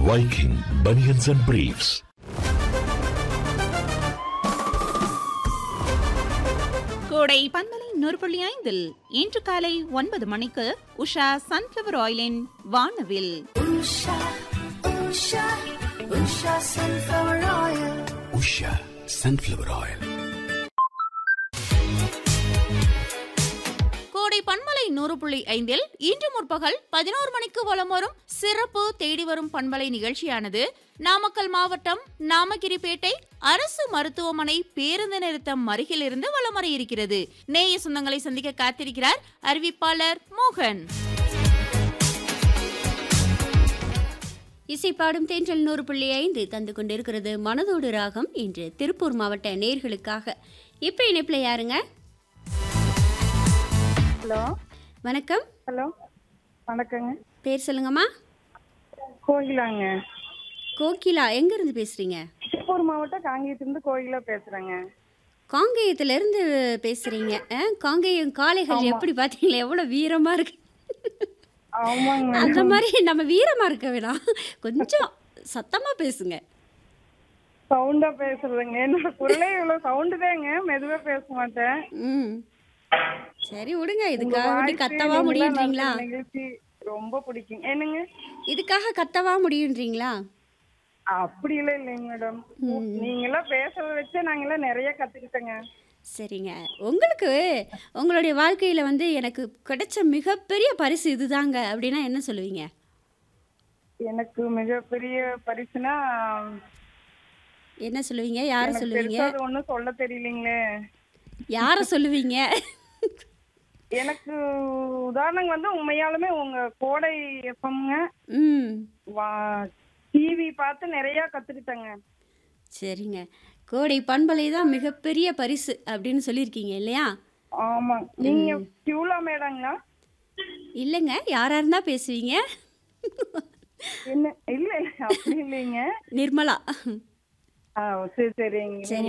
Viking Bunions and Briefs. கோடை பன்மலை நூறு புள்ளி ஐந்தில் இன்று காலை ஒன்பது மணிக்கு உஷா சன்ஃபிளவர் ஆயிலின் வானவில் Usha, Usha, Usha sunflower oil. Usha sunflower oil கோடை பண்பலை நூறு புள்ளி ஐந்தில் இன்று முற்பகல் பதினோரு மணிக்கு வலம் வரும் சிறப்பு தேடி வரும் பண்பலை நிகழ்ச்சியானது நாமக்கல் மாவட்டம் நாமகிரிப்பேட்டை அரசு மருத்துவமனை பேருந்து நிறுத்தம் அருகிலிருந்து வலம் வர இருக்கிறது நேய சொந்தங்களை சந்திக்க காத்திருக்கிறார் அறிவிப்பாளர் மோகன் இசைப்பாடும் தேன்றல் நூறு புள்ளி ஐந்து தந்து கொண்டிருக்கிறது மனதோடு ராகம் இன்று திருப்பூர் மாவட்ட நேர்களுக்காக இப்போ இணைப்பில் யாருங்க ஹலோ வணக்கம் ஹலோ வணக்கங்க பேர் சொல்லுங்கம்மா கோகிலாங்க கோகிலா எங்கேருந்து பேசுகிறீங்க திருப்பூர் மாவட்டம் காங்கேயத்துலேருந்து கோகிலா பேசுகிறேங்க காங்கேயத்துலேருந்து பேசுகிறீங்க காங்கேயம் காளைகள் எப்படி பார்த்தீங்களா எவ்வளோ வீரமாக இருக்கு ஆமாங்க அந்த மாதிரி நம்ம வீரமாக இருக்க வேணாம் கொஞ்சம் சத்தமாக பேசுங்க சவுண்டாக பேசுறதுங்க என்னோட குரலே இவ்வளோ சவுண்டு தாங்க மெதுவாக பேச மாட்டேன் ம் சரி விடுங்க உங்க இதுக்காக வந்து voice கத்தவா நீங்களாம் முடியுன்றீங்களா நடத்துற நிகழ்ச்சி ரொம்ப பிடிக்கும் என்னங்க இதுக்காக கத்தவா முடியுன்றீங்களா அப்படி எல்லாம் இல்லைங்க மேடம் நீங்களாம் பேசுறத வச்சு நாங்களாம் நிறைய கத்துக்கிட்டோங்க சரிங்க உங்களுக்கு உங்களுடைய வாழ்க்கையில் வந்து எனக்கு கிடைச்ச மிகப்பெரிய பரிசு இதுதாங்க அப்படின்னா என்ன சொல்லுவீங்க எனக்கு மிகப்பெரிய பரிசுனா என்ன சொல்லுவீங்க யாரை எனக்கு சொல்லுவீங்க பெருசா அது ஒன்றும் சொல்ல தெரியலீங்களே யாரை சொல்லுவீங்க எனக்கு உதாரணம் வந்து உண்மையாலுமே உங்க கோடை எஃப்எம்ங்க ம் டிவி பார்த்து நிறைய கத்துக்கிட்டேங்க சரிங்க கோடை பண்பலை தான் மிகப்பெரிய பரிசு அப்படின்னு சொல்லியிருக்கீங்க இல்லையா ஆமா நீங்க கியூலா மேடங்களா இல்லைங்க யாராக இருந்தால் பேசுவீங்க என்ன இல்ல இல்ல அப்படி இல்லைங்க நிர்மலா ஆ சரி சரிங்க சரி